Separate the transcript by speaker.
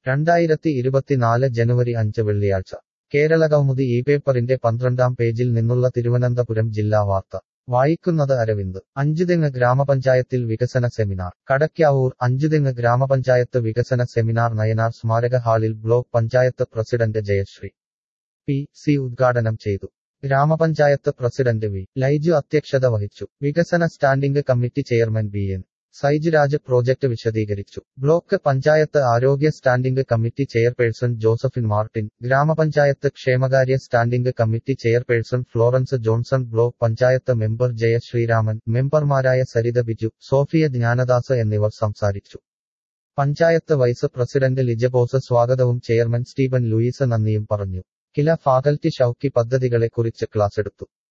Speaker 1: രണ്ടായിരത്തി ഇരുപത്തിനാല് ജനുവരി അഞ്ച് വെള്ളിയാഴ്ച കേരളകൗമുദി ഈ പേപ്പറിന്റെ പന്ത്രണ്ടാം പേജിൽ നിന്നുള്ള തിരുവനന്തപുരം ജില്ലാ വാർത്ത വായിക്കുന്നത് അരവിന്ദ് അഞ്ചുതെങ്ങ് ഗ്രാമപഞ്ചായത്തിൽ വികസന സെമിനാർ കടയ്ക്കാവൂർ അഞ്ചുതെങ്ങ് ഗ്രാമപഞ്ചായത്ത് വികസന സെമിനാർ നയനാർ സ്മാരക ഹാളിൽ block panchayat president Jayasree P C ഉദ്ഘാടനം ചെയ്തു ഗ്രാമപഞ്ചായത്ത് പ്രസിഡന്റ് വി ലൈജു അധ്യക്ഷത വഹിച്ചു വികസന standing committee chairman B N Saijuraj project വിശദീകരിച്ചു ബ്ലോക്ക് പഞ്ചായത്ത് ആരോഗ്യ standing committee chairperson Josephine Martin ഗ്രാമപഞ്ചായത്ത് ക്ഷേമകാര്യ standing committee chairperson Florence Johnson block panchayat member Jaya Sreeraman മെമ്പർമാരായ സരിത ബിജു സോഫിയ ജ്ഞാനദാസ് എന്നിവർ സംസാരിച്ചു പഞ്ചായത്ത് വൈസ് പ്രസിഡന്റ് ലിജബോസ് സ്വാഗതവും ചെയർമാൻ സ്റ്റീവൻ ലൂയിസ് നന്ദിയും പറഞ്ഞു കില ഫാക്കൽറ്റി ഷൌക്കി പദ്ധതികളെക്കുറിച്ച് ക്ലാസെടുത്തു